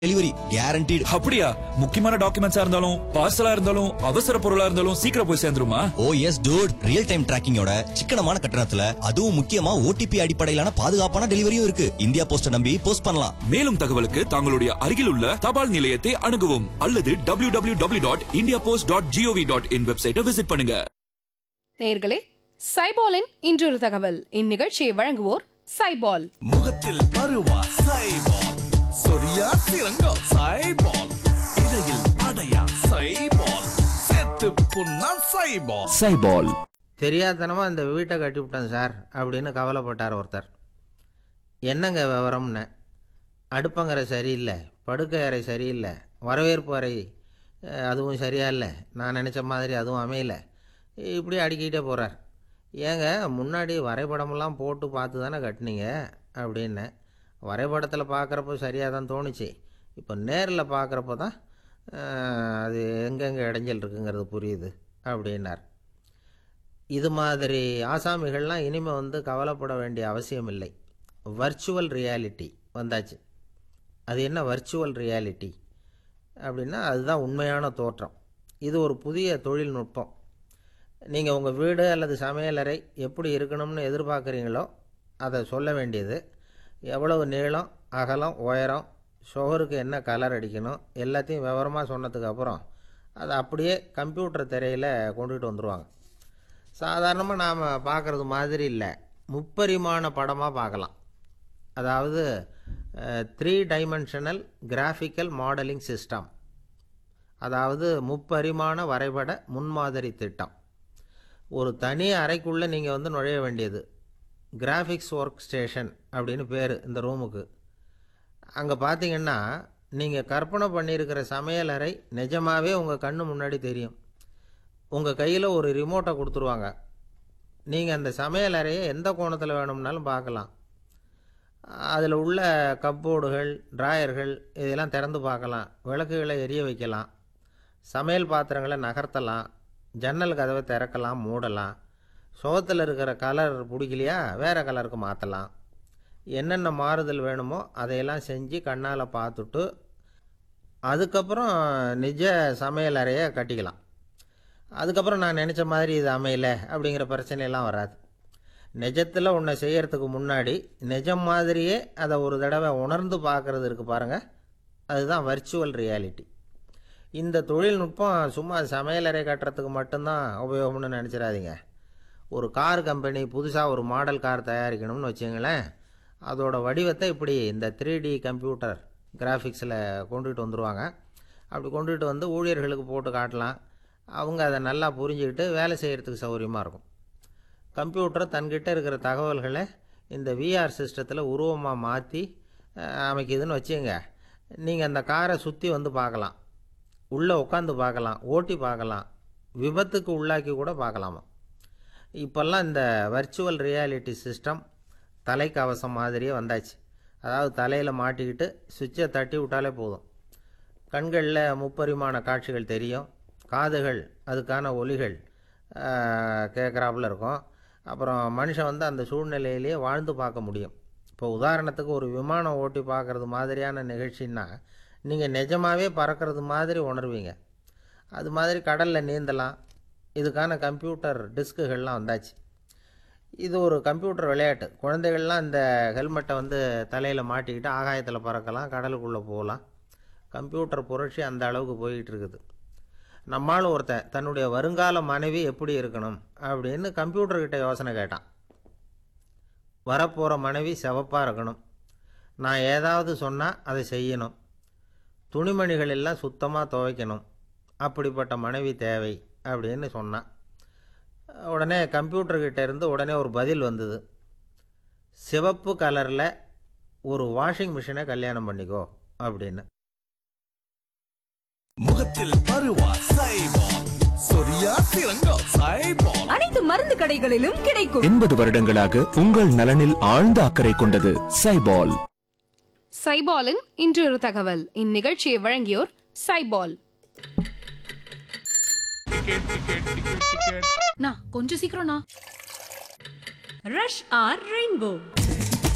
delivery guaranteed அப்படியா முக்கியமான டாக்குமெண்ட்ஸா இருந்தாலும் பார்சலா இருந்தாலும் அவசர பொருளா இருந்தாலும் சீக்கிரம் போய் சேர்ந்துருமா oh yes dude real time டிராக்கிங்கோட சிக்கனமான கட்டணத்துல அதுவும் முக்கியமா ஓடிபி அடிப்படையிலான பாதுகாப்பான டெலிவரியும் இருக்கு இந்தியா போஸ்ட நம்பி போஸ்ட் பண்ணலாம் மேலும் தகவலுக்கு தங்களுடைய அருகில் உள்ள தபால் நிலையத்தை அணுகவும் அல்லது W W W dot India Post dot gov dot in வெப்சைட்டை விசிட் பண்ணுங்க நேர்களே சைபாலின் இன்றொரு தகவல் இந்நிகழ்ச்சியை வழங்குவோர் சைபால் முகத்தில் பருவா சைபால் சொரியா சிறங்கா சைபால் இடையில் அடையா சைபால் செத்து புண்ணா சைபால் சைபால் தெரியாதனமா இந்த வீட்டை கட்டி விட்டேன் சார் அப்படின்னு கவலைப்பட்டார் ஒருத்தர் என்னங்க விவரம்னு அடுப்பங்கரை சரியில்லை படுக்கை அறை சரியில்லை வரவேற்பு அறை அஹ், அதுவும் சரியா இல்லை நான் நினச்ச மாதிரி அதுவும் அமையல இப்படி அடுக்கிட்டே போகிறார் ஏங்க முன்னாடி வரைபடமெல்லாம் போட்டு பார்த்து தானே கட்டினீங்க அப்படின்னு வரைபடத்தில் பார்க்குறப்போ சரியாக தான் தோணுச்சு இப்போ நேரில் பார்க்குறப்போ தான் அஹ், அது எங்கெங்கே இடைஞ்சல் இருக்குங்கிறது புரியுது அப்படின்னார் இது மாதிரி ஆசாமிகள்லாம் இனிமேல் வந்து கவலைப்பட வேண்டிய அவசியம் இல்லை வர்ச்சுவல் ரியாலிட்டி வந்தாச்சு அது என்ன வர்ச்சுவல் ரியாலிட்டி அப்படின்னா அதுதான் உண்மையான தோற்றம் இது ஒரு புதிய தொழில்நுட்பம் நீங்கள் உங்கள் வீடு அல்லது சமையலறை எப்படி இருக்கணும்னு எதிர்பார்க்குறீங்களோ அதை சொல்ல வேண்டியது எவ்வளவு நீளம் அகலம் உயரம் சுவருக்கு என்ன கலர் அடிக்கணும் எல்லாத்தையும் விவரமாக சொன்னதுக்கு அப்புறம் அதை அப்படியே கம்ப்யூட்டர் திரையில் கொண்டுகிட்டு வந்துடுவாங்க சாதாரணமாக நாம் பார்க்குறது மாதிரி இல்லை முப்பரிமாண படமாக பார்க்கலாம் அதாவது three dimensional graphical modelling system அதாவது முப்பரிமாண வரைபட முன்மாதிரி திட்டம் ஒரு தனி அறைக்குள்ளே நீங்கள் வந்து நுழைய வேண்டியது கிராஃபிக்ஸ் ஒர்க் ஸ்டேஷன் அப்படின்னு பேர் இந்த ரூமுக்கு அங்கே பார்த்தீங்கன்னா நீங்கள் கற்பனை பண்ணியிருக்கிற சமையலறை நிஜமாகவே உங்கள் கண்ணு முன்னாடி தெரியும் உங்கள் கையில் ஒரு ரிமோட்டை கொடுத்துருவாங்க நீங்கள் அந்த சமையலறையை எந்த கோணத்தில் வேணும்னாலும் பார்க்கலாம் அதில் உள்ள கப்போர்டுகள் டிராயர்கள் இதெல்லாம் திறந்து பார்க்கலாம் விளக்குகளை எரிய வைக்கலாம் சமையல் பாத்திரங்களை நகர்த்தலாம் ஜன்னல் கதவை திறக்கலாம் மூடலாம் சோத்தில் இருக்கிற கலர் பிடிக்கலையா வேறு கலருக்கு மாற்றலாம் என்னென்ன மாறுதல் வேணுமோ அதையெல்லாம் செஞ்சு கண்ணால் பார்த்துட்டு அதுக்கப்புறம் நிஜ சமையல் அறையை கட்டிக்கலாம் அதுக்கப்புறம் நான் நினச்ச மாதிரி இது அமையல அப்படிங்கிற பிரச்சனையெல்லாம் வராது நிஜத்தில் ஒன்றை செய்யறதுக்கு முன்னாடி நிஜம் மாதிரியே அதை ஒரு தடவை உணர்ந்து பார்க்குறது இருக்குது பாருங்கள் அதுதான் வர்ச்சுவல் ரியாலிட்டி இந்த தொழில்நுட்பம் சும்மா சமையலறை கட்டுறதுக்கு மட்டும்தான் உபயோகம்னு நினச்சிடாதீங்க ஒரு கார் கம்பெனி புதுசாக ஒரு மாடல் கார் தயாரிக்கணும்னு வச்சுங்களேன் அதோட வடிவத்தை இப்படி இந்த த்ரீ டி கம்ப்யூட்டர் கிராஃபிக்ஸில் கொண்டுகிட்டு வந்துடுவாங்க அப்படி கொண்டுகிட்டு வந்து ஊழியர்களுக்கு போட்டு காட்டலாம் அவங்க அதை நல்லா புரிஞ்சுக்கிட்டு வேலை செய்கிறதுக்கு சௌகரியமாக இருக்கும் கம்ப்யூட்டர் தன்கிட்ட இருக்கிற தகவல்களை இந்த விஆர் சிஸ்டத்தில் உருவமாக மாற்றி அமைக்குதுன்னு வச்சுங்க நீங்கள் அந்த காரை சுற்றி வந்து பார்க்கலாம் உள்ளே உட்காந்து பார்க்கலாம் ஓட்டி பார்க்கலாம் விபத்துக்கு உள்ளாக்கி கூட பார்க்கலாமா இப்போல்லாம் இந்த வர்ச்சுவல் ரியாலிட்டி சிஸ்டம் தலைக்கவசம் மாதிரியே வந்தாச்சு அதாவது தலையில் மாட்டிக்கிட்டு சுவிட்சை தட்டி விட்டாலே போதும் கண்களில் முப்பரிமாண காட்சிகள் தெரியும் காதுகள் அதுக்கான ஒலிகள் கேட்குறாப்புல இருக்கும் அப்புறம் மனுஷன் வந்து அந்த சூழ்நிலையிலேயே வாழ்ந்து பார்க்க முடியும் இப்போ உதாரணத்துக்கு ஒரு விமானம் ஓட்டி பார்க்குறது மாதிரியான நிகழ்ச்சின்னா நீங்கள் நிஜமாகவே பறக்கிறது மாதிரி உணர்வீங்க அது மாதிரி கடலில் நீந்தலாம் இதுக்கான கம்ப்யூட்டர் டிஸ்க்குகள்லாம் வந்தாச்சு இது ஒரு கம்ப்யூட்டர் விளையாட்டு குழந்தைகள்லாம் இந்த ஹெல்மெட்டை வந்து தலையில் மாட்டிக்கிட்டு ஆகாயத்தில் பறக்கலாம் கடலுக்குள்ளே போகலாம் கம்ப்யூட்டர் புரட்சி அந்த அளவுக்கு போயிட்டு இருக்குது நம்மால் ஒருத்தன் தன்னுடைய வருங்கால மனைவி எப்படி இருக்கணும் அப்படின்னு கம்ப்யூட்டர்கிட்ட யோசனை கேட்டான் வரப்போகிற மனைவி சிவப்பாக இருக்கணும் நான் ஏதாவது சொன்னால் அதை செய்யணும் துணிமணிகள் எல்லாம் சுத்தமாக துவைக்கணும் அப்படிப்பட்ட மனைவி தேவை அப்படின்னு சொன்னான் உடனே கம்ப்யூட்டர்கிட்ட இருந்து உடனே ஒரு பதில் வந்தது சிவப்பு கலரில் ஒரு வாஷிங் மிஷினை கல்யாணம் பண்ணிக்கோ அப்படின்னு முகத்தில் பருவா சைபால் சொரியா சிறங்கா சைபால் அனைத்து மருந்து கடைகளிலும் கிடைக்கும் எண்பது வருடங்களாக உங்கள் நலனில் ஆழ்ந்த அக்கறை கொண்டது சைபால் சைபாலின் இன்றொரு தகவல் இந்நிகழ்ச்சியை வழங்கியோர் சைபால் நான் கொஞ்சம் சீக்கிரம்ண்ணா ரஷ் ஆர் ரெயின்போ